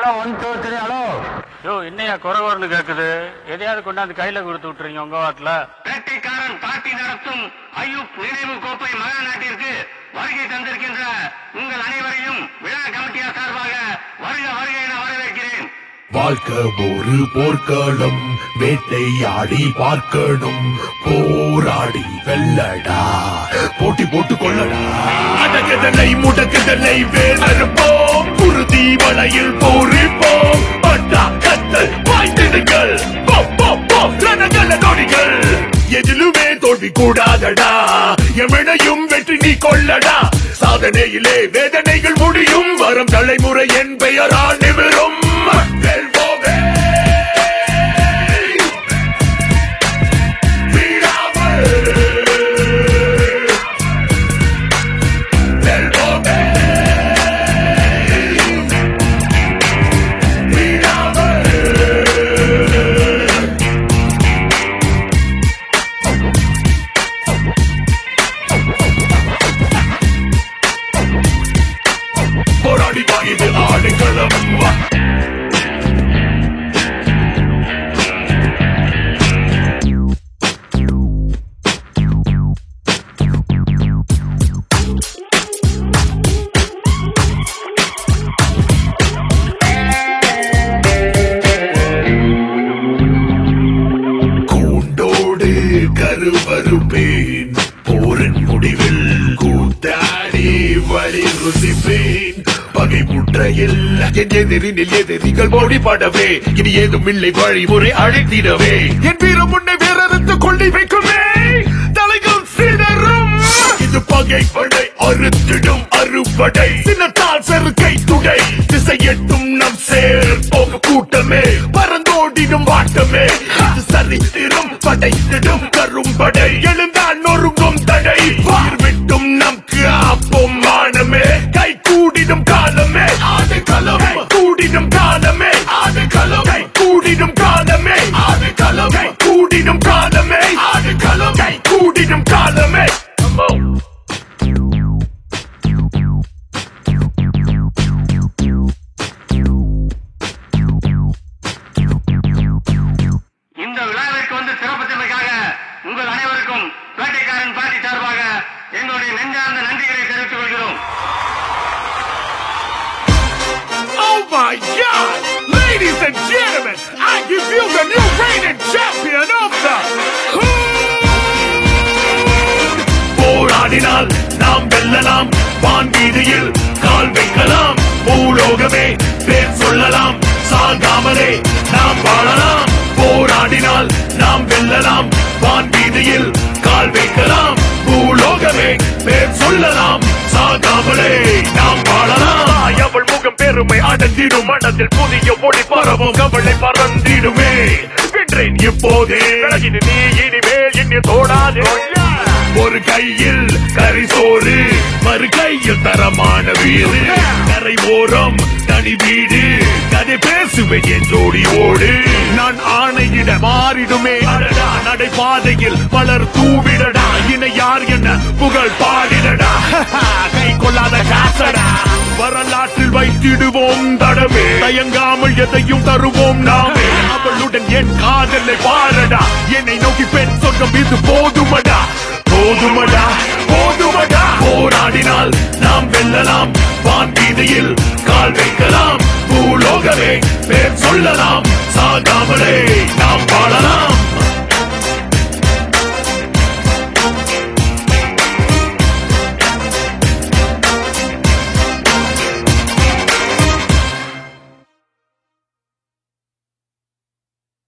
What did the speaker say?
One two three hello யோ என்னையா குறை குரல் கேக்குது எதையாவது கொண்டாந்து கையில கொடுத்து விட்டுறீங்க உங்க வாட்டில வேட்டைக்காரன் பார்ட்டி நடத்தும் ஐயூப் நினைவு கோப்பை மகா நாட்டிற்கு வருகை தந்திருக்கின்ற உங்கள் அனைவரையும் விழா கமிட்டியார் சார்பாக வருக வருக என வரவேற்கிறேன் வாழ்க்கை ஒரு போர்க்களம் வேட்டையாடி பார்க்கணும் போராடி வெல்லடா போட்டி போட்டு கொள்ளடா அடகுதலை முடக்குதலை வேலறுப்போம் குருதி வலையில் போரிப்போம் பட்டா கத்தல் வாய்த்திடுங்கள் போ, போ, போ, ரணகள நொடிகள் எதிலுமே தோல்வி கூடாதடா எவனையும் வெற்றி நீ கொள்ளடா சாதனையிலே வேதனைகள் முடியும் வரும் தலைமுறை என் பெயரால் நிமிரும் வெல்வோமே. வீழாமல். வெல்வோமே. வீழாமல். போராடி வா இது ஆடுகளம் வா கூண்டோடு கருவறுப்பேன் போரின் முடிவில் கூத்தாடி வழி ருசிப்பேன் பகை முற்றையில் என் எதிரினில் எதிரிகள் மோடிப்படவே இனி ஏதும் இல்லை வழிமுறை அழைத்திடவே என் வீரம் உன்னை வேறறுத்து கொள்ளி வைக்குமே தலைகள் சிதறும் இது பகை படை அறுத்திடும் அறுபடை சின்னத்தால் செருக்கை துடை திசை எட்டும் நம் சேர் போக கூட்டமே பறந்தோடிடும் வாட்டமே இது சரித்திரம் படைத்திடும் கரும்படை எழுந்தால் நொறுங்கும் தடை வார் விட்டும் நம் காப்போம் மானமே கை கூடிடும் காலமே ஆடு களம் கை கூடிடும் காலமே ஆடு களம் கை கூடிடும் காலமே ஆடு களம் கை கூடிடும் காலமே ஆடு களம் கை கூடிடும் காலமே Come on. இந்த விழாவிற்கு வந்து சிறப்பித்தமைக்காக உங்கள் அனைவருக்கும் வேட்டைக்காரன் பார்ட்டி சார்பாக எங்களுடைய நெஞ்சார்ந்த நன்றிகளை தெரிவித்துக் கொள்கிறோம் Oh my God! Ladies and gentlemen, I give you the new reigning champion of the Hood! போராடினால் நாம் வெல்லலாம் வான் வீதியில் கால் வைக்கலாம் பூலோகமே பேர் சொல்லலாம் சாகாமலே நாம் வாழலாம் போராடினால் நாம் வெல்லலாம் வான் வீதியில் கால் வைக்கலாம் பூலோகமே பேர் சொல்லலாம் சாகாமலே நாம் வாழலாம் அவள் முகம் பெருமை அடைந்திடும் மனதில் புதிய ஒளி பரவும் கவலை பறந்திடுமே வென்றேன் இப்போதே விலகிடு நீ இனிமேல் என்னை தோடாதே ஒரு கையில் கரிசோறு மறு கையில் தரமான வீடு கரை ஓரம் தனி வீடு கதை பேசுவேன் என் ஜோடி ஓடு நான் ஆணையிட மாறிடுமே அடடா நடைபாதையில் பலர் தூவிடடா இணை யார் என்ன புகழ் பாடிடடா கை கொள்ளாத காசடா வரலாற்றில் வைத்திடுவோம் தடமே தயங்காமல் எதையும் தருவோம் நாமே அவளுடன் என் காதலை பாரடா என்னை நோக்கி பெண் சொர்க்கம் இது போதுமடா போதுமடா போதுமடா போராடினால் நாம் வெல்லலாம் வான் வீதியில் கால் வைக்கலாம் பூலோகமே பேர் சொல்லலாம் சாகாமலே நாம் வாழலாம்